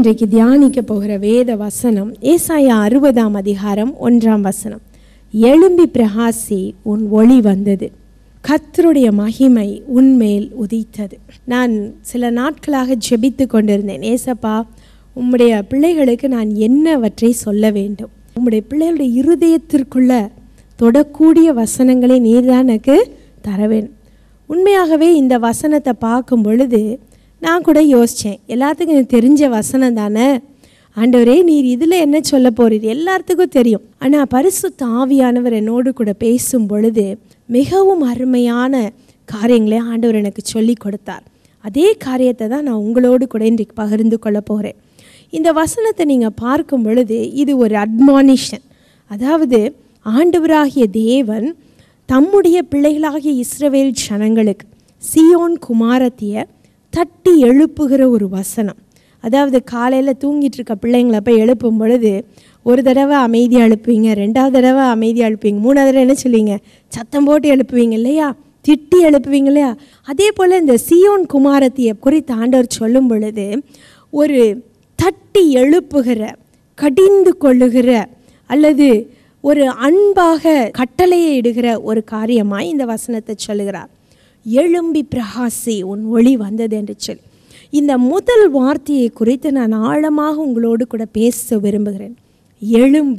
இன்றைக்கு தியானிக்க போகிற வேத வசனம் ஏசாயா அறுபதாம் அதிகாரம் ஒன்றாம் வசனம் எழும்பி பிரகாசி உன் ஒளி வந்தது கர்த்தருடைய மகிமை உன்மேல் உதித்தது நான் சில நாட்களாக ஜெபித்து கொண்டிருந்தேன் ஏசப்பா உம்முடைய பிள்ளைகளுக்கு நான் என்னவற்றை சொல்ல வேண்டும் உம்முடைய பிள்ளைகளுடைய இருதயத்திற்குள்ள தொடக்கூடிய வசனங்களை நீர்தான் எனக்கு தர வேண்டும் உண்மையாகவே இந்த வசனத்தை பார்க்கும் பொழுது நான் கூட யோசித்தேன் எல்லாத்துக்கும் எனக்கு தெரிஞ்ச வசனம் தானே ஆண்டவரே நீர் இதில் என்ன சொல்ல போறீர் எல்லாத்துக்கும் தெரியும் ஆனால் பரிசுத்த ஆவியானவர் என்னோடு கூட பேசும் பொழுது மிகவும் அருமையான காரியங்களை ஆண்டவர் எனக்கு சொல்லி கொடுத்தார் அதே காரியத்தை தான் நான் உங்களோடு கூட இன்றைக்கு பகிர்ந்து கொள்ள போகிறேன் இந்த வசனத்தை நீங்கள் பார்க்கும் பொழுது இது ஒரு அட்மானிஷன் அதாவது ஆண்டவராகிய தேவன் தம்முடைய பிள்ளைகளாகிய இஸ்ரவேல் ஜனங்களுக்கு சியோன் குமாரத்திய தட்டி எழுப்புகிற ஒரு வசனம் அதாவது காலையில் தூங்கிட்டு இருக்க பிள்ளைங்களை போய் எழுப்பும் பொழுது ஒரு தடவை அமைதியாக எழுப்புவீங்க ரெண்டாவது தடவை அமைதியாக எழுப்புவீங்க மூணாவது தடவை என்ன சொல்லுவீங்க சத்தம் போட்டு எழுப்புவீங்க இல்லையா திட்டி எழுப்புவீங்க இல்லையா அதே போல் இந்த சியோன் குமாரத்தியை குறித்து ஆண்டவர் சொல்லும் பொழுது ஒரு தட்டி எழுப்புகிற கடிந்து கொள்ளுகிற அல்லது ஒரு அன்பாக கட்டளையை இடுகிற ஒரு காரியமாய் இந்த வசனத்தை சொல்லுகிறார் எழும்பி பிரகாசி உன் ஒளி வந்தது என்று சொல்லி இந்த முதல் வார்த்தையை குறித்து நான் ஆழமாக உங்களோடு கூட பேச விரும்புகிறேன் எழும்பு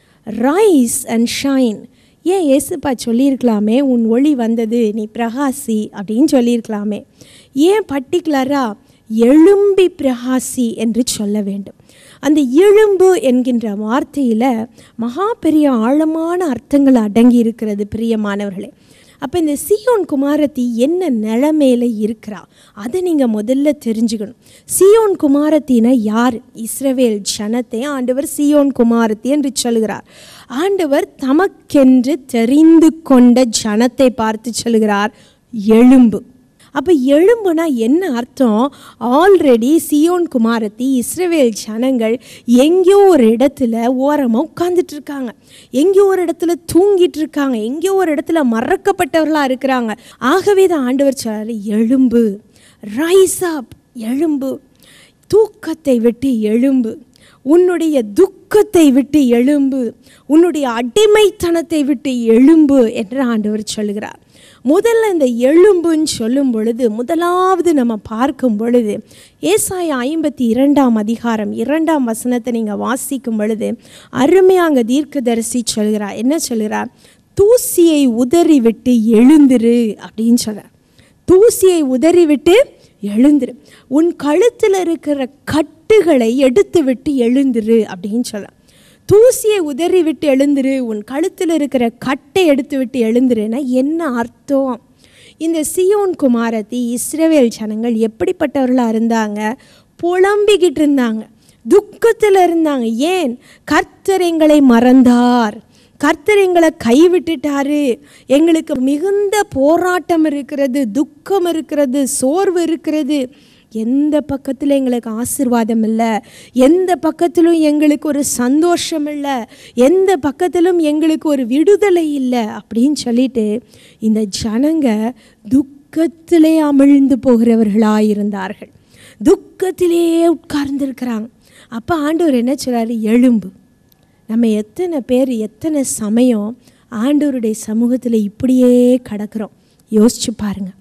ரைஸ் அண்ட் ஷைன் ஏன் ஏசுப்பா சொல்லியிருக்கலாமே உன் ஒளி வந்தது நீ பிரகாசி அப்படின்னு சொல்லியிருக்கலாமே ஏன் பர்டிகுலராக எழும்பி பிரகாசி என்று சொல்ல வேண்டும் அந்த எழும்பு என்கின்ற வார்த்தையில் மகா பெரிய ஆழமான அர்த்தங்கள் அடங்கி இருக்கிறது பிரியமானவர்களே அப்போ இந்த சியோன் குமாரத்தி என்ன நிலைமையில் இருக்கிறா அதை நீங்கள் முதல்ல தெரிஞ்சுக்கணும் சியோன் குமாரத்தினா யார் இஸ்ரவேல் ஜனத்தை ஆண்டவர் சியோன் குமாரத்தி என்று சொல்கிறார் ஆண்டவர் தமக்கென்று தெரிந்து கொண்ட ஜனத்தை பார்த்து சொல்கிறார் எழும்பு அப்போ எழும்புனா என்ன அர்த்தம் ஆல்ரெடி சியோன் குமாரத்தி இஸ்ரவேல் ஜனங்கள் எங்கேயோ ஒரு இடத்துல ஓரமாக உட்காந்துட்டு இருக்காங்க எங்கேயோ ஒரு இடத்துல தூங்கிட்டு இருக்காங்க எங்கேயோ ஒரு இடத்துல மறக்கப்பட்டவர்களாக இருக்கிறாங்க ஆகவே தான் ஆண்டவர் சொல்றாரு எழும்பு ரைஸ் அப் எழும்பு தூக்கத்தை விட்டு எழும்பு உன்னுடைய துக்கத்தை விட்டு எழும்பு உன்னுடைய அடிமைத்தனத்தை விட்டு எழும்பு என்று ஆண்டவர் சொல்கிறார் முதல்ல இந்த எழும்புன்னு சொல்லும் பொழுது முதலாவது நம்ம பார்க்கும் பொழுது ஏசாய ஐம்பத்தி இரண்டாம் அதிகாரம் இரண்டாம் வசனத்தை நீங்கள் வாசிக்கும் பொழுது அருமையாக அங்கே தீர்க்கதரிசி சொல்கிறார் என்ன சொல்கிறார் தூசியை உதறி விட்டு எழுந்திரு அப்படின்னு சொல்கிறார் தூசியை உதறி விட்டு எழுந்திரு உன் கழுத்தில் இருக்கிற கட்டுகளை எடுத்து விட்டு எழுந்திரு அப்படின்னு சொல்ல தூசியை உதறி விட்டு எழுந்திரு உன் கழுத்தில் இருக்கிற கட்டை எடுத்து விட்டு எழுந்திருன்னா என்ன அர்த்தம் இந்த சியோன் குமாரத்தி இஸ்ரவேல் ஜனங்கள் எப்படிப்பட்டவர்களாக இருந்தாங்க புலம்பிக்கிட்டு இருந்தாங்க துக்கத்தில் இருந்தாங்க ஏன் கர்த்தர் எங்களை மறந்தார் கர்த்தர் எங்களை கைவிட்டுட்டாரு எங்களுக்கு மிகுந்த போராட்டம் இருக்கிறது துக்கம் இருக்கிறது சோர்வு இருக்கிறது எந்த பக்கத்தில் எங்களுக்கு ஆசிர்வாதம் இல்லை எந்த பக்கத்திலும் எங்களுக்கு ஒரு சந்தோஷம் இல்லை எந்த பக்கத்திலும் எங்களுக்கு ஒரு விடுதலை இல்லை அப்படின்னு சொல்லிட்டு இந்த ஜனங்க துக்கத்திலே அமிழ்ந்து போகிறவர்களாக இருந்தார்கள் துக்கத்திலே உட்கார்ந்துருக்கிறாங்க அப்போ ஆண்டவர் என்ன சொல்கிறாரு எலும்பு நம்ம எத்தனை பேர் எத்தனை சமயம் ஆண்டவருடைய சமூகத்தில் இப்படியே கடக்கிறோம் யோசிச்சு பாருங்கள்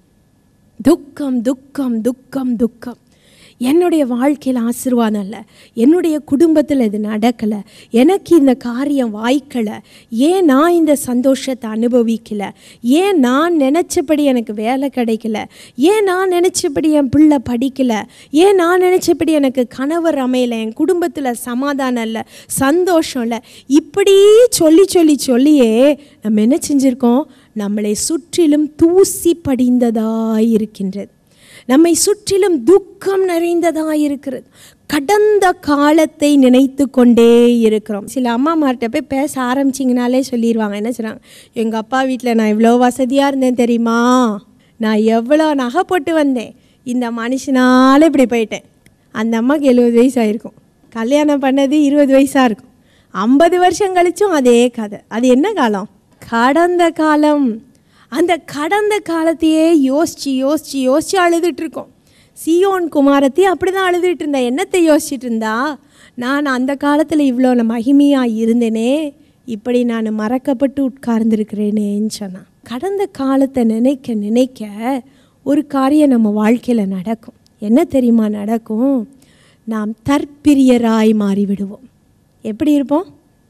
துக்கம் துக்கம் துக்கம் துக்கம் என்னுடைய வாழ்க்கையில் ஆசீர்வாதம் இல்லை என்னுடைய குடும்பத்தில் இது நடக்கலை எனக்கு இந்த காரியம் வாய்க்கலை ஏன் நான் இந்த சந்தோஷத்தை அனுபவிக்கலை ஏன் நான் நினச்சபடி எனக்கு வேலை கிடைக்கல ஏன் நான் நினச்சபடி என் பிள்ளை படிக்கலை ஏன் நான் நினச்சபடி எனக்கு கணவர் அமையலை என் குடும்பத்தில் சமாதானம் இல்லை சந்தோஷம் இல்லை இப்படி சொல்லி சொல்லி சொல்லியே நம்ம என்ன செஞ்சுருக்கோம் நம்மளை சுற்றிலும் தூசி படிந்ததாய் இருக்கின்றது நம்மை சுற்றிலும் துக்கம் நிறைந்ததாக இருக்கிறது கடந்த காலத்தை நினைத்து கொண்டே இருக்கிறோம் சில அம்மாமார்கிட்ட போய் பேச ஆரம்பிச்சிங்கனாலே சொல்லிடுவாங்க என்ன சொல்கிறாங்க எங்கள் அப்பா வீட்டில் நான் இவ்வளோ வசதியாக இருந்தேன் தெரியுமா நான் எவ்வளோ நகை போட்டு வந்தேன் இந்த மனுஷனால இப்படி போயிட்டேன் அந்த அம்மாவுக்கு எழுபது வயசு ஆயிருக்கும் கல்யாணம் பண்ணது இருபது வயசாக இருக்கும் ஐம்பது வருஷம் கழிச்சும் அதே கதை அது என்ன காலம் கடந்த காலம் அந்த கடந்த காலத்தையே யோசித்து யோசித்து யோசித்து அழுதுட்டு இருக்கோம் சியோன் குமாரத்தி அப்படி தான் அழுதுட்டு இருந்தா என்னத்தை யோசிச்சுட்டு இருந்தா நான் அந்த காலத்தில் இவ்வளோ மகிமையாக இருந்தேனே இப்படி நான் மறக்கப்பட்டு உட்கார்ந்துருக்கிறேனேன்னு சொன்னான் கடந்த காலத்தை நினைக்க நினைக்க ஒரு காரியம் நம்ம வாழ்க்கையில் நடக்கும் என்ன தெரியுமா நடக்கும் நாம் தற்பிரியராய் மாறிவிடுவோம் எப்படி இருப்போம்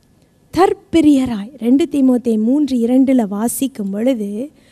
தற்பிரியராய் ரெண்டு தீமோத்தே மூன்று இரண்டில் வாசிக்கும் பொழுது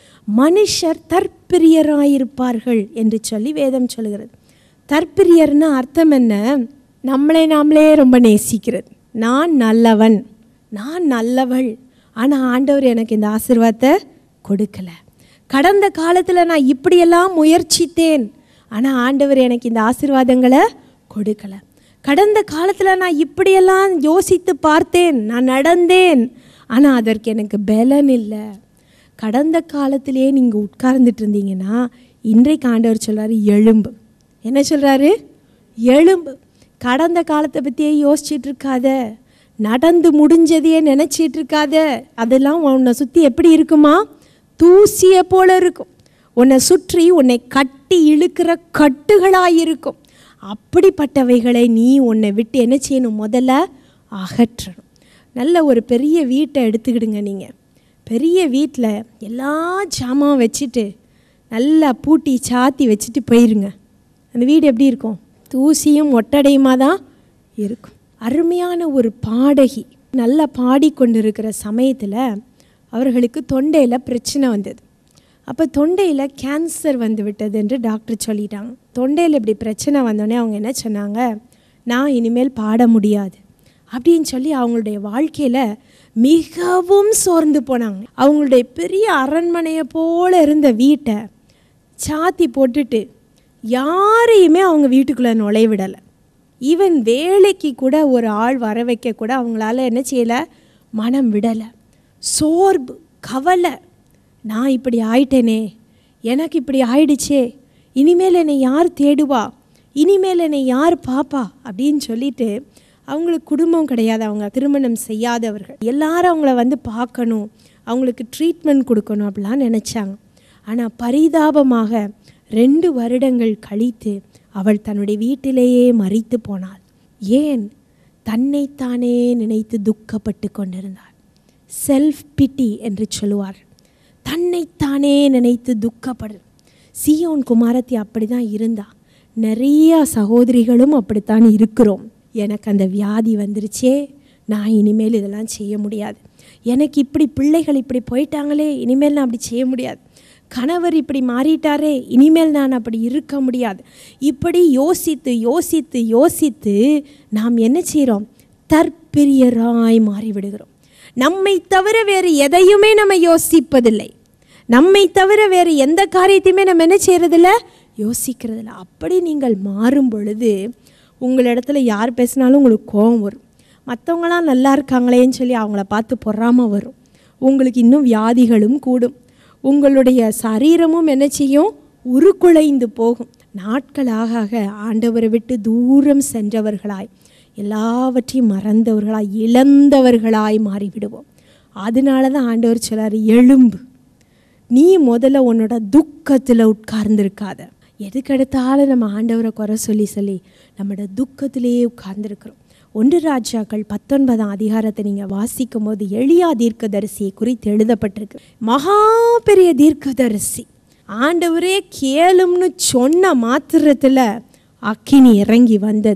மனுஷர் தற்பிரியராயிருப்பார்கள் என்று சொல்லி வேதம் சொல்கிறது தற்பிரியர்னா அர்த்தம் என்ன நம்மளை நாமளே ரொம்ப நேசிக்கிறது நான் நல்லவன் நான் நல்லவள் ஆனால் ஆண்டவர் எனக்கு இந்த ஆசீர்வாதத்தை கொடுக்கல கடந்த காலத்தில் நான் இப்படியெல்லாம் முயற்சித்தேன் ஆனால் ஆண்டவர் எனக்கு இந்த ஆசீர்வாதங்களை கொடுக்கல கடந்த காலத்தில் நான் இப்படியெல்லாம் யோசித்து பார்த்தேன் நான் நடந்தேன் ஆனால் அதற்கு எனக்கு பலன் இல்லை கடந்த காலத்திலே நீங்கள் உட்கார்ந்துட்டு இருந்தீங்கன்னா இன்றைக்கு ஆண்டவர் சொல்கிறாரு எலும்பு என்ன சொல்கிறாரு எலும்பு கடந்த காலத்தை பற்றியே யோசிச்சுட்டு இருக்காத நடந்து முடிஞ்சதையே நினச்சிட்டு இருக்காத அதெல்லாம் உன்னை சுற்றி எப்படி இருக்குமா தூசியை போல இருக்கும் உன்னை சுற்றி உன்னை கட்டி இழுக்கிற கட்டுகளாக இருக்கும் அப்படிப்பட்டவைகளை நீ உன்னை விட்டு என்ன செய்யணும் முதல்ல அகற்றணும் நல்ல ஒரு பெரிய வீட்டை எடுத்துக்கிடுங்க நீங்கள் பெரிய வீட்டில் எல்லா ஜாமான் வச்சுட்டு நல்லா பூட்டி சாத்தி வச்சுட்டு போயிருங்க அந்த வீடு எப்படி இருக்கும் தூசியும் ஒட்டடையுமா தான் இருக்கும் அருமையான ஒரு பாடகி நல்லா பாடிக்கொண்டிருக்கிற சமயத்தில் அவர்களுக்கு தொண்டையில் பிரச்சனை வந்தது அப்போ தொண்டையில் கேன்சர் வந்து விட்டது என்று டாக்டர் சொல்லிட்டாங்க தொண்டையில் இப்படி பிரச்சனை வந்தோடனே அவங்க என்ன சொன்னாங்க நான் இனிமேல் பாட முடியாது அப்படின்னு சொல்லி அவங்களுடைய வாழ்க்கையில் மிகவும் சோர்ந்து போனாங்க அவங்களுடைய பெரிய அரண்மனையை போல இருந்த வீட்டை சாத்தி போட்டுட்டு யாரையுமே அவங்க வீட்டுக்குள்ளே நுழைவிடலை ஈவன் வேலைக்கு கூட ஒரு ஆள் வர வைக்க கூட அவங்களால என்ன செய்யலை மனம் விடலை சோர்வு கவலை நான் இப்படி ஆயிட்டேனே எனக்கு இப்படி ஆயிடுச்சே இனிமேல் என்னை யார் தேடுவா இனிமேல் என்னை யார் பாப்பா அப்படின்னு சொல்லிட்டு அவங்களுக்கு குடும்பம் கிடையாது அவங்க திருமணம் செய்யாதவர்கள் எல்லாரும் அவங்கள வந்து பார்க்கணும் அவங்களுக்கு ட்ரீட்மெண்ட் கொடுக்கணும் அப்படிலாம் நினச்சாங்க ஆனால் பரிதாபமாக ரெண்டு வருடங்கள் கழித்து அவள் தன்னுடைய வீட்டிலேயே மறித்து போனாள் ஏன் தன்னைத்தானே நினைத்து துக்கப்பட்டு கொண்டிருந்தாள் செல்ஃப் பிட்டி என்று சொல்லுவார் தன்னைத்தானே நினைத்து துக்கப்படு சியோன் குமாரத்தி அப்படி தான் இருந்தா நிறைய சகோதரிகளும் அப்படித்தான் இருக்கிறோம் எனக்கு அந்த வியாதி வந்துருச்சே நான் இனிமேல் இதெல்லாம் செய்ய முடியாது எனக்கு இப்படி பிள்ளைகள் இப்படி போயிட்டாங்களே இனிமேல் நான் அப்படி செய்ய முடியாது கணவர் இப்படி மாறிட்டாரே இனிமேல் நான் அப்படி இருக்க முடியாது இப்படி யோசித்து யோசித்து யோசித்து நாம் என்ன செய்கிறோம் தற்பிரியராய் மாறிவிடுகிறோம் நம்மை தவிர வேறு எதையுமே நம்ம யோசிப்பதில்லை நம்மை தவிர வேறு எந்த காரியத்தையுமே நம்ம என்ன செய்கிறதில்ல யோசிக்கிறதில்ல அப்படி நீங்கள் மாறும் பொழுது உங்களிடத்துல யார் பேசினாலும் உங்களுக்கு கோபம் வரும் மற்றவங்களாம் நல்லா இருக்காங்களேன்னு சொல்லி அவங்கள பார்த்து பொறாமல் வரும் உங்களுக்கு இன்னும் வியாதிகளும் கூடும் உங்களுடைய சரீரமும் என்ன செய்யும் உருக்குலைந்து போகும் நாட்களாக ஆக ஆண்டவரை விட்டு தூரம் சென்றவர்களாய் எல்லாவற்றையும் மறந்தவர்களாய் இழந்தவர்களாய் மாறிவிடுவோம் அதனால தான் ஆண்டவர் சொல்லார் எலும்பு நீ முதல்ல உன்னோட துக்கத்தில் உட்கார்ந்துருக்காத எதுக்கெடுத்தாலும் நம்ம ஆண்டவரை குறை சொல்லி சொல்லி நம்மளோட துக்கத்திலேயே உட்கார்ந்துருக்கிறோம் ஒன்று ராஜாக்கள் பத்தொன்பதாம் அதிகாரத்தை நீங்கள் வாசிக்கும் போது எளியா தீர்க்கதரிசியை குறித்து எழுதப்பட்டிருக்கு மகா பெரிய தீர்க்கதரிசி ஆண்டவரே கேளும்னு சொன்ன மாத்திரத்தில் அக்கினி இறங்கி வந்தது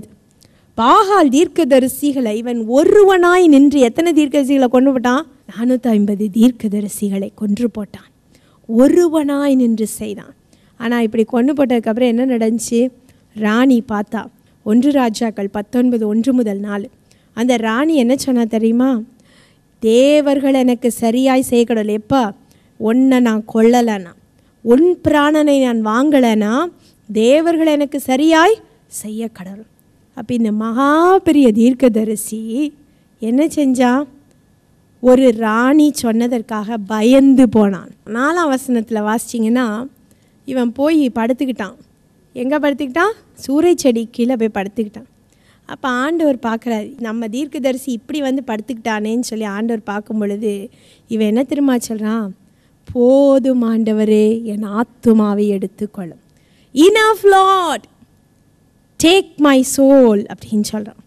பாகால் தீர்க்கதரிசிகளை இவன் ஒருவனாய் நின்று எத்தனை தீர்க்கதரிசிகளை கொண்டு போட்டான் நானூற்றி ஐம்பது தீர்க்கதரிசிகளை கொன்று போட்டான் ஒருவனாய் நின்று செய்தான் ஆனால் இப்படி கொண்டு போட்டதுக்கப்புறம் என்ன நடந்துச்சு ராணி பார்த்தா ஒன்று ராஜாக்கள் பத்தொன்பது ஒன்று முதல் நாலு அந்த ராணி என்ன சொன்னா தெரியுமா தேவர்கள் எனக்கு சரியாய் செய்யக்கூடாது எப்போ உன்னை நான் கொல்லலைனா உன் பிராணனை நான் வாங்கலைனா தேவர்கள் எனக்கு சரியாய் செய்ய கடவுள் அப்போ இந்த மகா பெரிய தீர்க்கதரிசி என்ன செஞ்சான் ஒரு ராணி சொன்னதற்காக பயந்து போனான் நாலாம் வசனத்தில் வாசிச்சிங்கன்னா இவன் போய் படுத்துக்கிட்டான் எங்கே படுத்துக்கிட்டான் சூறை செடி கீழே போய் படுத்துக்கிட்டான் அப்போ ஆண்டவர் பார்க்குறாரு நம்ம தீர்க்கதரிசி இப்படி வந்து படுத்துக்கிட்டானேன்னு சொல்லி ஆண்டவர் பார்க்கும் பொழுது இவன் என்ன திரும்ப சொல்கிறான் போதும் ஆண்டவரே என் ஆத்துமாவை எடுத்துக்கொள்ளும் enough lord take my soul அப்படின்னு சொல்கிறான்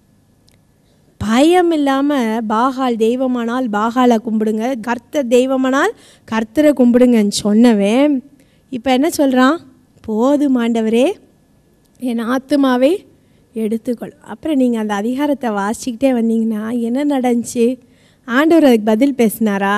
பயம் இல்லாமல் பாகால் தெய்வமானால் பாகாலை கும்பிடுங்க கர்த்தர் தெய்வமானால் கர்த்தரை கும்பிடுங்கன்னு சொன்னவன் இப்போ என்ன சொல்கிறான் போதும் ஆண்டவரே என் ஆத்துமாவே எடுத்துக்கொள் அப்புறம் நீங்கள் அந்த அதிகாரத்தை வாசிக்கிட்டே வந்தீங்கன்னா என்ன நடந்துச்சு ஆண்டவர் அதுக்கு பதில் பேசினாரா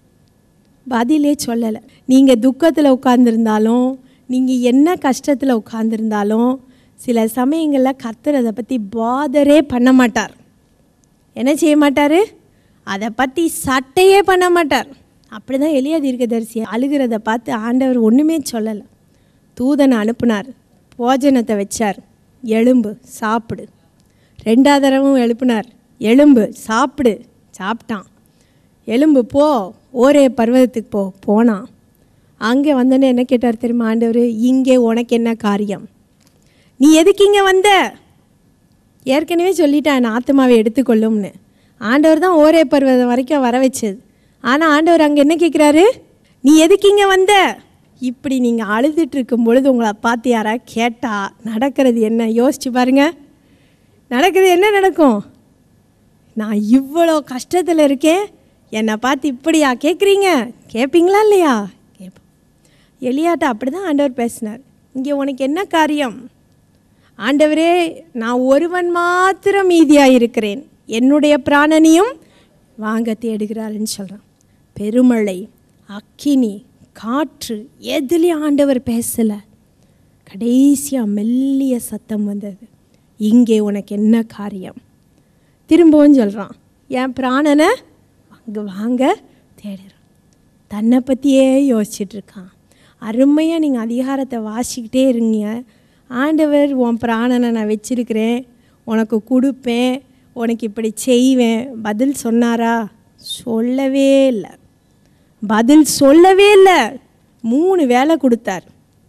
பதிலே சொல்லலை நீங்கள் துக்கத்தில் உட்காந்துருந்தாலும் நீங்கள் என்ன கஷ்டத்தில் உட்காந்துருந்தாலும் சில சமயங்களில் கர்த்தர் அதை பற்றி பாதரே பண்ண மாட்டார் என்ன செய்ய மாட்டார் அதை பற்றி சட்டையே பண்ண மாட்டார் அப்படி தான் எளிய தீர்க்கதரிசி அழுகிறத பார்த்து ஆண்டவர் ஒன்றுமே சொல்லலை தூதனை அனுப்புனார் போஜனத்தை வச்சார் எலும்பு சாப்பிடு ரெண்டாவது தடவும் எழுப்புனார் எலும்பு சாப்பிடு சாப்பிட்டான் எலும்பு போ ஓரே பர்வதத்துக்கு போ போனான் அங்கே வந்தோன்னே என்ன கேட்டார் தெரியுமா ஆண்டவர் இங்கே உனக்கு என்ன காரியம் நீ எதுக்கு இங்கே வந்த ஏற்கனவே சொல்லிட்டேன் என் ஆத்மாவை எடுத்துக்கொள்ளும்னு ஆண்டவர் தான் ஓரே பருவதம் வரைக்கும் வர வச்சது ஆனால் ஆண்டவர் அங்கே என்ன கேட்குறாரு நீ எதுக்கு இங்கே வந்த இப்படி நீங்கள் அழுதுட்டு இருக்கும் பொழுது உங்களை பார்த்து யாரா கேட்டால் நடக்கிறது என்ன யோசிச்சு பாருங்க நடக்கிறது என்ன நடக்கும் நான் இவ்வளோ கஷ்டத்தில் இருக்கேன் என்னை பார்த்து இப்படியா கேட்குறீங்க கேட்பீங்களா இல்லையா கேட்போம் எலியாட்ட அப்படி தான் ஆண்டவர் பேசினார் இங்கே உனக்கு என்ன காரியம் ஆண்டவரே நான் ஒருவன் மாத்திரம் மீதியாக இருக்கிறேன் என்னுடைய பிராணனையும் வாங்க தேடுகிறாருன்னு சொல்கிறான் பெருமழை அக்கினி காற்று எதுலேயும் ஆண்டவர் பேசலை கடைசியாக மெல்லிய சத்தம் வந்தது இங்கே உனக்கு என்ன காரியம் திரும்பவும் சொல்கிறான் என் பிராணனை அங்கே வாங்க தேடுறான் தன்னை பற்றியே யோசிச்சுட்டு இருக்கான் அருமையாக நீங்கள் அதிகாரத்தை வாசிக்கிட்டே இருங்க ஆண்டவர் உன் பிராணனை நான் வச்சிருக்கிறேன் உனக்கு கொடுப்பேன் உனக்கு இப்படி செய்வேன் பதில் சொன்னாரா சொல்லவே இல்லை பதில் சொல்லவே இல்லை மூணு வேலை கொடுத்தார்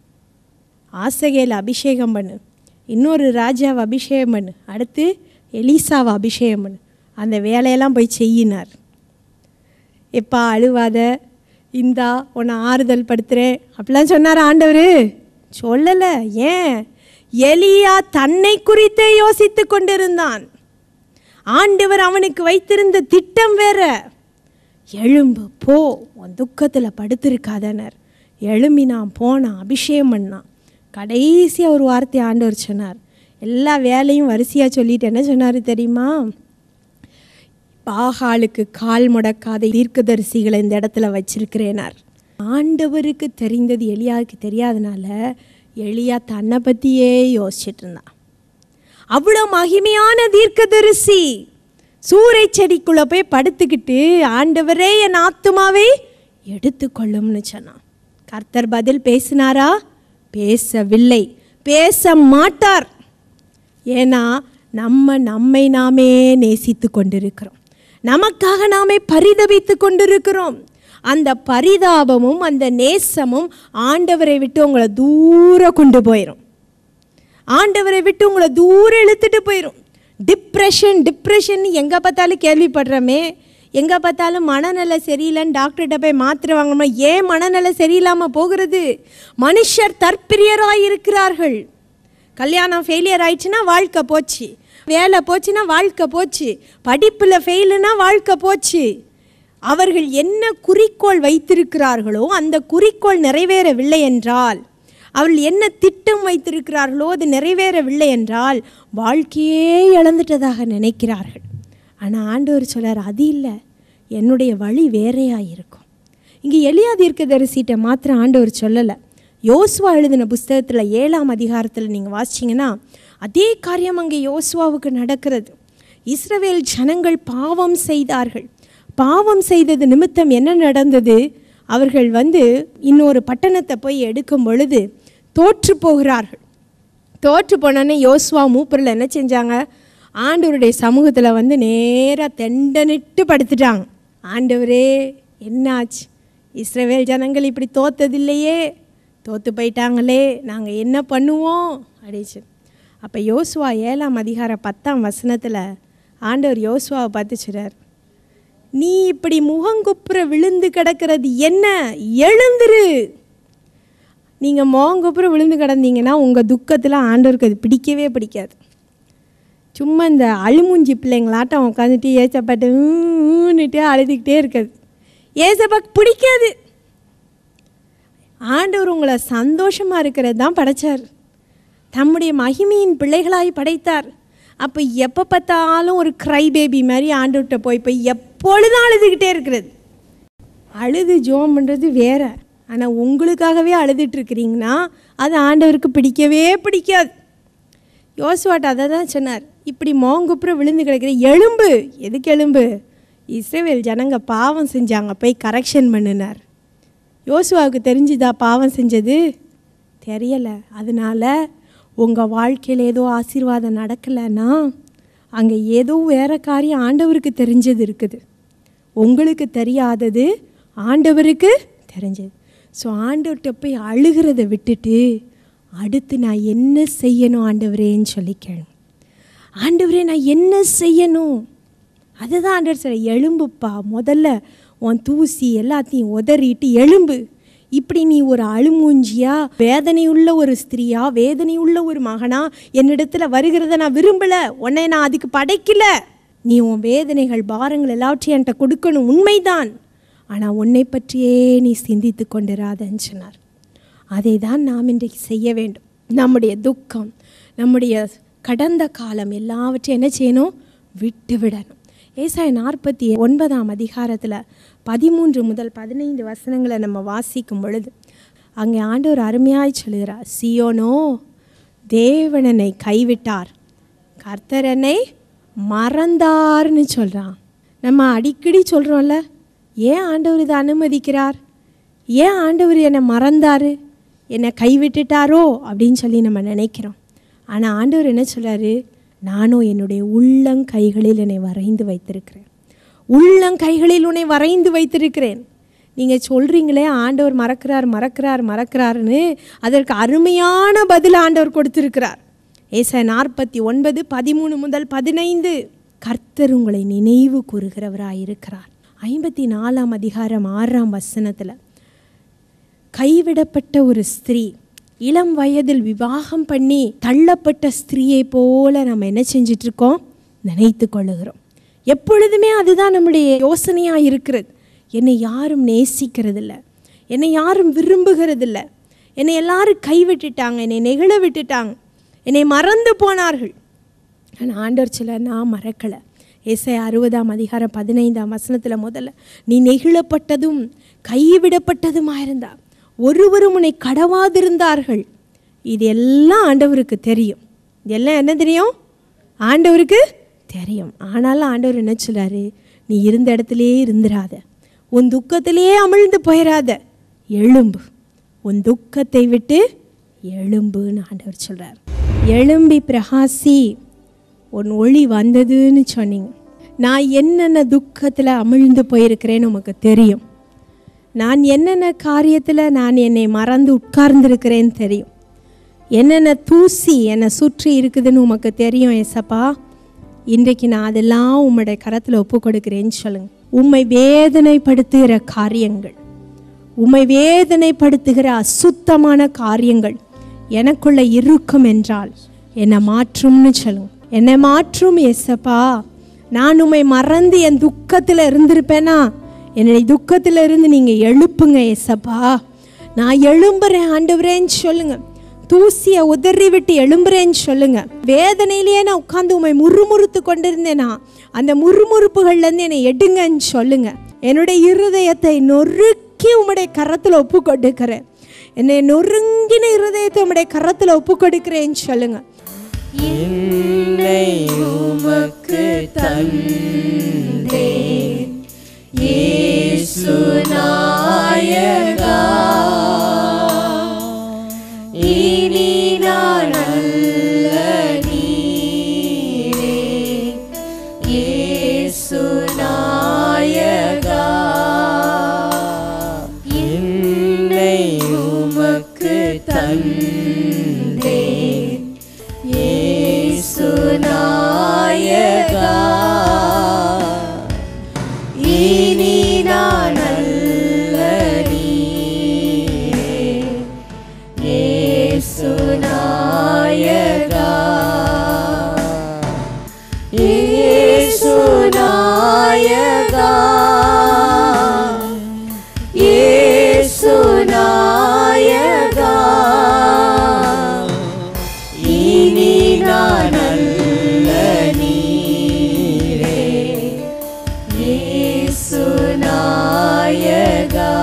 ஆசகேல அபிஷேகம் பண்ணு இன்னொரு ராஜாவை அபிஷேகம் பண்ணு அடுத்து எலிசாவை அபிஷேகம் பண்ணு அந்த வேலையெல்லாம் போய் செய்யினார் எப்பா அழுவாத இந்தா உன்னை ஆறுதல் படுத்துகிறேன் அப்படிலாம் சொன்னார் ஆண்டவர் சொல்லலை ஏன் எலியா தன்னை குறித்தே யோசித்து கொண்டிருந்தான் ஆண்டவர் அவனுக்கு வைத்திருந்த திட்டம் வேற எழும்பு போ உன் துக்கத்தில் படுத்திருக்காதனர் எழும்பி நான் போனான் அபிஷேகம் பண்ணான் கடைசியாக ஒரு வார்த்தை ஆண்டவர் சொன்னார் எல்லா வேலையும் வரிசையாக சொல்லிட்டு என்ன சொன்னார் தெரியுமா பாகாலுக்கு கால் முடக்காத தீர்க்கதரிசிகளை இந்த இடத்துல வச்சிருக்கிறேனார் ஆண்டவருக்கு தெரிந்தது எலியாவுக்கு தெரியாதனால எலியா தன்னை பற்றியே யோசிச்சுட்டு இருந்தான் அவ்வளோ மகிமையான தீர்க்கதரிசி சூறை செடிக்குள்ளே போய் படுத்துக்கிட்டு ஆண்டவரே என் ஆத்துமாவை எடுத்துக்கொள்ளும்னு சொன்னான் கர்த்தர் பதில் பேசினாரா பேசவில்லை பேச மாட்டார் ஏன்னா நம்ம நம்மை நாமே நேசித்து கொண்டிருக்கிறோம் நமக்காக நாமே பரிதபித்து கொண்டிருக்கிறோம் அந்த பரிதாபமும் அந்த நேசமும் ஆண்டவரை விட்டு உங்களை தூரம் கொண்டு போயிடும் ஆண்டவரை விட்டு உங்களை தூரம் இழுத்துட்டு போயிடும் டிப்ரெஷன் டிப்ரெஷன் எங்கே பார்த்தாலும் கேள்விப்படுறோமே எங்கே பார்த்தாலும் மனநல சரியில்லைன்னு டாக்டர்கிட்ட போய் மாத்திரை வாங்கணுமா ஏன் மனநல சரியில்லாமல் போகிறது மனுஷர் தற்பிரியராக இருக்கிறார்கள் கல்யாணம் ஃபெயிலியர் ஆயிடுச்சுன்னா வாழ்க்கை போச்சு வேலை போச்சுன்னா வாழ்க்கை போச்சு படிப்பில் ஃபெயிலுனா வாழ்க்கை போச்சு அவர்கள் என்ன குறிக்கோள் வைத்திருக்கிறார்களோ அந்த குறிக்கோள் நிறைவேறவில்லை என்றால் அவர்கள் என்ன திட்டம் வைத்திருக்கிறார்களோ அது நிறைவேறவில்லை என்றால் வாழ்க்கையே இழந்துட்டதாக நினைக்கிறார்கள் ஆனால் ஆண்டவர் சொல்லார் அது இல்லை என்னுடைய வழி வேறையாக இருக்கும் இங்கே எளியா தீர்க்கதரிசிட்ட மாத்திரம் ஆண்டவர் சொல்லலை யோசுவா எழுதின புஸ்தகத்தில் ஏழாம் அதிகாரத்தில் நீங்கள் வாசிச்சிங்கன்னா அதே காரியம் அங்கே யோசுவாவுக்கு நடக்கிறது இஸ்ரவேல் ஜனங்கள் பாவம் செய்தார்கள் பாவம் செய்தது நிமித்தம் என்ன நடந்தது அவர்கள் வந்து இன்னொரு பட்டணத்தை போய் எடுக்கும் பொழுது தோற்று போகிறார்கள் தோற்று போனோன்னே யோசுவா மூப்பரில் என்ன செஞ்சாங்க ஆண்டவருடைய சமூகத்தில் வந்து நேராக தெண்டனிட்டு படுத்துட்டாங்க ஆண்டவரே என்னாச்சு இஸ்ரவேல் ஜனங்கள் இப்படி தோத்ததில்லையே தோத்து போயிட்டாங்களே நாங்கள் என்ன பண்ணுவோம் அப்படிச்சு அப்போ யோசுவா ஏழாம் அதிகார பத்தாம் வசனத்தில் ஆண்டவர் யோசுவாவை பார்த்து சொல்றார் நீ இப்படி முகங்குப்புற விழுந்து கிடக்கிறது என்ன எழுந்துரு நீங்கள் மோங்கப்புறம் விழுந்து கிடந்தீங்கன்னா உங்கள் துக்கத்தில் ஆண்டவருக்கு அது பிடிக்கவே பிடிக்காது சும்மா இந்த அழுமூஞ்சி பிள்ளைங்களாட்டம் உட்காந்துட்டு ஏசப்பாட்டு ஊன்னுட்டு அழுதுகிட்டே இருக்காது ஏசப்பாக்கு பிடிக்காது ஆண்டவர் உங்களை சந்தோஷமாக இருக்கிறது தான் படைச்சார் தம்முடைய மகிமையின் பிள்ளைகளாய் படைத்தார் அப்போ எப்போ பார்த்தாலும் ஒரு க்ரை பேபி மாதிரி ஆண்டவர்கிட்ட போய் போய் எப்பொழுதும் அழுதுகிட்டே இருக்கிறது அழுது ஜோம் பண்ணுறது வேற ஆனால் உங்களுக்காகவே அழுதுட்டு இருக்கிறீங்கன்னா அது ஆண்டவருக்கு பிடிக்கவே பிடிக்காது யோசுவாட்ட அதை தான் சொன்னார் இப்படி மோங்குப்புறம் விழுந்து கிடக்கிற எலும்பு எதுக்கு எலும்பு இஸ்ரேவேல் ஜனங்க பாவம் செஞ்சாங்க போய் கரெக்ஷன் பண்ணினார் யோசுவாவுக்கு தெரிஞ்சுதா பாவம் செஞ்சது தெரியலை அதனால உங்கள் வாழ்க்கையில் ஏதோ ஆசீர்வாதம் நடக்கலைன்னா அங்கே ஏதோ வேற காரியம் ஆண்டவருக்கு தெரிஞ்சது இருக்குது உங்களுக்கு தெரியாதது ஆண்டவருக்கு தெரிஞ்சது ஸோ ஆண்டவர்கிட்ட போய் அழுகிறத விட்டுட்டு அடுத்து நான் என்ன செய்யணும் ஆண்டவரேன்னு சொல்லி கேளுங்க ஆண்டவரே நான் என்ன செய்யணும் அதுதான் ஆண்டவர் சார் எலும்புப்பா முதல்ல உன் தூசி எல்லாத்தையும் உதறிட்டு எலும்பு இப்படி நீ ஒரு அழுமூஞ்சியா வேதனையுள்ள ஒரு ஸ்திரியா வேதனையுள்ள ஒரு மகனா என்னிடத்துல வருகிறத நான் விரும்பல உன்னை நான் அதுக்கு படைக்கல நீ உன் வேதனைகள் பாரங்கள் எல்லாவற்றையும் என்கிட்ட கொடுக்கணும் உண்மைதான் ஆனால் உன்னை பற்றியே நீ சிந்தித்து கொண்டிராதன்னு சொன்னார் அதை தான் நாம் இன்றைக்கு செய்ய வேண்டும் நம்முடைய துக்கம் நம்முடைய கடந்த காலம் எல்லாவற்றையும் என்ன செய்யணும் விட்டு விடணும் ஏசாய நாற்பத்தி ஒன்பதாம் அதிகாரத்தில் பதிமூன்று முதல் பதினைந்து வசனங்களை நம்ம வாசிக்கும் பொழுது அங்கே ஆண்டவர் அருமையாய் சொல்கிறார் சியோனோ தேவனனை கைவிட்டார் கர்த்தரனை மறந்தார்னு சொல்கிறான் நம்ம அடிக்கடி சொல்கிறோம்ல ஏன் ஆண்டவர் இதை அனுமதிக்கிறார் ஏன் ஆண்டவர் என்னை மறந்தார் என்னை கைவிட்டுட்டாரோ அப்படின்னு சொல்லி நம்ம நினைக்கிறோம் ஆனால் ஆண்டவர் என்ன சொல்றாரு நானும் என்னுடைய உள்ளங்கைகளில் என்னை வரைந்து வைத்திருக்கிறேன் உள்ளங்கைகளில் உன்னை வரைந்து வைத்திருக்கிறேன் நீங்கள் சொல்கிறீங்களே ஆண்டவர் மறக்கிறார் மறக்கிறார் மறக்கிறாருன்னு அதற்கு அருமையான பதில் ஆண்டவர் கொடுத்திருக்கிறார் ஏச நாற்பத்தி ஒன்பது பதிமூணு முதல் பதினைந்து கர்த்தர் உங்களை நினைவு கூறுகிறவராய் இருக்கிறார் ஐம்பத்தி நாலாம் அதிகாரம் ஆறாம் வசனத்தில் கைவிடப்பட்ட ஒரு ஸ்திரீ இளம் வயதில் விவாகம் பண்ணி தள்ளப்பட்ட ஸ்திரீயை போல நம்ம என்ன செஞ்சிட்டு இருக்கோம் நினைத்து கொள்ளுகிறோம் எப்பொழுதுமே அதுதான் நம்முடைய யோசனையாக இருக்கிறது என்னை யாரும் நேசிக்கிறதில்ல என்னை யாரும் விரும்புகிறதில்ல என்னை எல்லாரும் கைவிட்டுட்டாங்க என்னை நெகிழ விட்டுட்டாங்க என்னை மறந்து போனார்கள் ஆனால் ஆண்டவர் சில நான் மறக்கலை ஏசை அறுபதாம் அதிகாரம் பதினைந்தாம் வசனத்தில் முதல்ல நீ நெகிழப்பட்டதும் கைவிடப்பட்டதுமாக இருந்தா ஒருவரும் உன்னை கடவாதிருந்தார்கள் இது எல்லாம் ஆண்டவருக்கு தெரியும் இதெல்லாம் என்ன தெரியும் ஆண்டவருக்கு தெரியும் ஆனாலும் ஆண்டவர் என்ன சொல்றாரு நீ இருந்த இடத்துலயே இருந்துராத உன் துக்கத்திலேயே அமிழ்ந்து போயிடாத எழும்பு உன் துக்கத்தை விட்டு எழும்புன்னு ஆண்டவர் சொல்றார் எழும்பி பிரகாசி உன் ஒளி வந்ததுன்னு சொன்னீங்க நான் என்னென்ன துக்கத்தில் அமிழ்ந்து போயிருக்கிறேன்னு உமக்கு தெரியும் நான் என்னென்ன காரியத்தில் நான் என்னை மறந்து உட்கார்ந்திருக்கிறேன்னு தெரியும் என்னென்ன தூசி என்னை சுற்றி இருக்குதுன்னு உமக்கு தெரியும் ஏசப்பா இன்றைக்கு நான் அதெல்லாம் உம்முடைய கரத்தில் ஒப்பு கொடுக்கிறேன்னு சொல்லுங்க உம்மை வேதனைப்படுத்துகிற காரியங்கள் உம்மை வேதனைப்படுத்துகிற அசுத்தமான காரியங்கள் எனக்குள்ள இருக்கும் என்றால் என்னை மாற்றும்னு சொல்லுங்க என்னை மாற்றும் ஏசப்பா நான் உம்மை மறந்து என் துக்கத்தில் இருந்திருப்பேனா என்னுடைய துக்கத்தில் இருந்து நீங்கள் எழுப்புங்க ஏசப்பா நான் எழும்புறேன் ஆண்டவரேன்னு சொல்லுங்க தூசியை உதறி விட்டு எழும்புறேன்னு சொல்லுங்க வேதனையிலேயே நான் உட்காந்து உண்மை முறுமுறுத்து கொண்டிருந்தேனா அந்த முறுமுறுப்புகள்லேருந்து என்னை எடுங்கன்னு சொல்லுங்க என்னுடைய இருதயத்தை நொறுக்கி உம்முடைய கரத்தில் ஒப்பு கொடுக்கிறேன் என்னை நொறுங்கின இருதயத்தை உம்முடைய கரத்தில் ஒப்பு கொடுக்கிறேன்னு சொல்லுங்க என்னை உமக்கு தந்தேன் இயேசு நாயகா இனி நான் அல்ல நீரே இயேசு நாயகா என்னை உமக்கு தந்தேன் இயேசு நாயகா இனி நான் அல்ல நீரே நாயகா இயேசு நாயகா இனி நான் அல்ல நீரே இயேசு நாயகா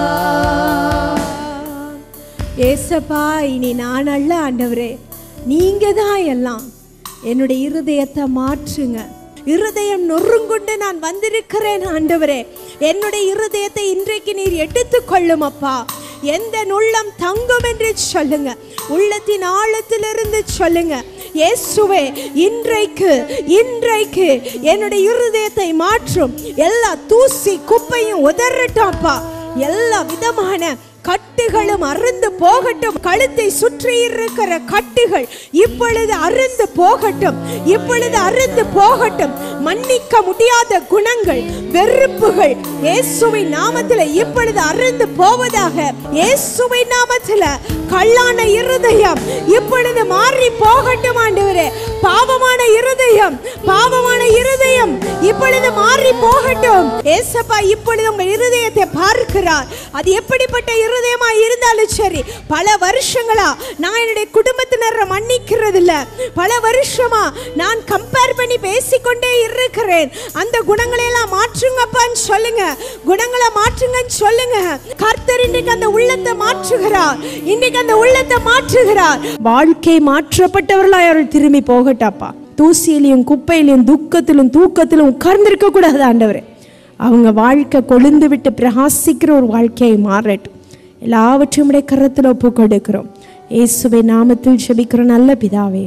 ஏசப்பா இனி நான் அல்ல ஆண்டவரே நீங்க தான் எல்லாம் என்னுடைய இருதயத்தை மாற்றுங்க இருதயம் நொறுங்குண்டு நான் வந்திருக்கிறேன் ஆண்டவரே என்னுடைய இருதயத்தை இன்றைக்கு நீர் எடுத்துக் கொள்ளும் அப்பா எந்த உள்ளம் தங்கும் என்று சொல்லுங்க உள்ளத்தின் ஆழத்திலிருந்து சொல்லுங்க இயேசுவே இன்றைக்கு இன்றைக்கு என்னுடைய இருதயத்தை மாற்றும் எல்லா தூசி குப்பையும் உதறட்டாப்பா எல்லா விதமான கட்டுகளும் அருந்து போகட்டும் கழுத்தை சுற்றி இருக்கிற கட்டுகள் இப்பொழுது அருந்து போகட்டும் இப்பொழுது அருந்து போகட்டும் மன்னிக்க முடியாத குணங்கள் வெறுப்புகள் இயேசுவின் நாமத்தில் இப்பொழுது அருந்து போவதாக இயேசுவின் நாமத்தில் கல்லான இருதயம் இப்பொழுது மாறி போகட்டும் ஆண்டவரே பாவமான இருதயம் பாவமான இருதயம் இப்பொழுது மாறி போகட்டும் ஏசப்பா இப்பொழுது உங்க இருதயத்தை பார்க்கிறார் அது எப்படிப்பட்ட இருதயமா இருந்தாலும் சரி பல வருஷங்களா நான் என்னுடைய குடும்பத்தினரை மன்னிக்கிறது இல்ல பல வருஷமா நான் கம்பேர் பண்ணி பேசிக்கொண்டே இருக்கிறேன் அந்த குணங்களை எல்லாம் மாற்றுங்கப்பான்னு சொல்லுங்க குணங்களை மாற்றுங்கன்னு சொல்லுங்க கர்த்தர் இன்னைக்கு அந்த உள்ளத்தை மாற்றுகிறார் இன்னைக்கு அந்த உள்ளத்தை மாற்றுகிறார் வாழ்க்கை மாற்றப்பட்டவர்களாய் அவர்கள் திரும்பி போகட்டாப்பா தூசியிலையும் குப்பையிலையும் துக்கத்திலும் தூக்கத்திலும் உட்கார்ந்திருக்க கூடாது ஆண்டவரே அவங்க வாழ்க்கை கொழுந்து விட்டு பிரகாசிக்கிற ஒரு வாழ்க்கையை மாறட்டும் எல்லாவற்றையும் உடைய கரத்தில் ஒப்பு கொடுக்கிறோம் இயேசுவை நாமத்தில் ஜெபிக்கிற நல்ல பிதாவே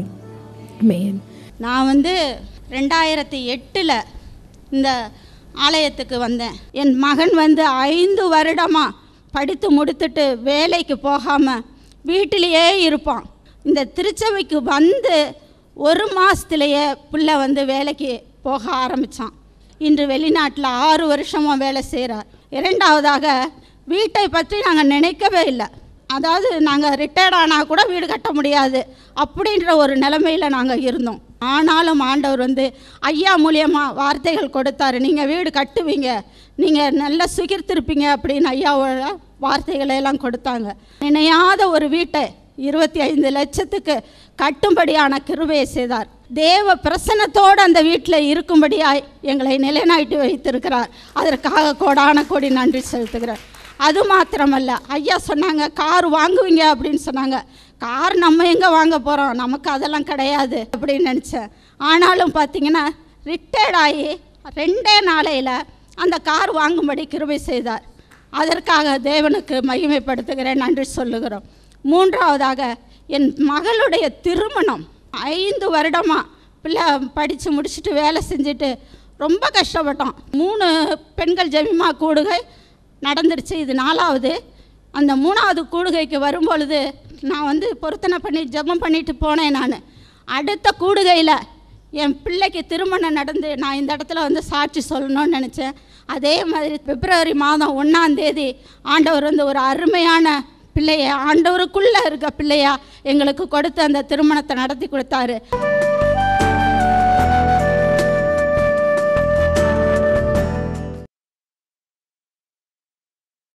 மேன் நான் வந்து ரெண்டாயிரத்தி எட்டில் இந்த ஆலயத்துக்கு வந்தேன் என் மகன் வந்து ஐந்து வருடமாக படித்து முடித்துட்டு வேலைக்கு போகாமல் வீட்டிலேயே இருப்பான் இந்த திருச்சபைக்கு வந்து ஒரு மாதத்துலேயே பிள்ளை வந்து வேலைக்கு போக ஆரம்பித்தான் இன்று வெளிநாட்டில் ஆறு வருஷமாக வேலை செய்கிறார் இரண்டாவதாக வீட்டை பற்றி நாங்கள் நினைக்கவே இல்லை அதாவது நாங்கள் ரிட்டையர்ட் ஆனால் கூட வீடு கட்ட முடியாது அப்படின்ற ஒரு நிலைமையில் நாங்கள் இருந்தோம் ஆனாலும் ஆண்டவர் வந்து ஐயா மூலியமாக வார்த்தைகள் கொடுத்தாரு நீங்கள் வீடு கட்டுவீங்க நீங்கள் நல்லா சுகிர்த்திருப்பீங்க அப்படின்னு ஐயாவோட வார்த்தைகளை எல்லாம் கொடுத்தாங்க நினையாத ஒரு வீட்டை இருபத்தி ஐந்து லட்சத்துக்கு கட்டும்படியான கிருபையை செய்தார் தேவ பிரசன்னத்தோடு அந்த வீட்டில் இருக்கும்படியாய் எங்களை நிலைநாட்டி வைத்திருக்கிறார் அதற்காக கோடான கோடி நன்றி செலுத்துகிறேன் அது மாத்திரமல்ல ஐயா சொன்னாங்க கார் வாங்குவீங்க அப்படின்னு சொன்னாங்க கார் நம்ம எங்கே வாங்க போகிறோம் நமக்கு அதெல்லாம் கிடையாது அப்படின்னு நினச்சேன் ஆனாலும் பார்த்தீங்கன்னா ரிட்டையர்ட் ஆகி ரெண்டே நாளையில் அந்த கார் வாங்கும்படி கிருபை செய்தார் அதற்காக தேவனுக்கு மகிமைப்படுத்துகிறேன் நன்றி சொல்லுகிறோம் மூன்றாவதாக என் மகளுடைய திருமணம் ஐந்து வருடமாக பிள்ளை படித்து முடிச்சுட்டு வேலை செஞ்சுட்டு ரொம்ப கஷ்டப்பட்டோம் மூணு பெண்கள் ஜெமிமா கூடுகை நடந்துருச்சு இது நாலாவது அந்த மூணாவது கூடுகைக்கு வரும்பொழுது நான் வந்து பொருத்தனை பண்ணி ஜெபம் பண்ணிட்டு போனேன் நான் அடுத்த கூடுகையில் என் பிள்ளைக்கு திருமணம் நடந்து நான் இந்த இடத்துல வந்து சாட்சி சொல்லணும்னு நினச்சேன் அதே மாதிரி பிப்ரவரி மாதம் ஒன்றாம் தேதி ஆண்டவர் வந்து ஒரு அருமையான பிள்ளைய ஆண்டவருக்குள்ளே இருக்க பிள்ளையா எங்களுக்கு கொடுத்து அந்த திருமணத்தை நடத்தி கொடுத்தாரு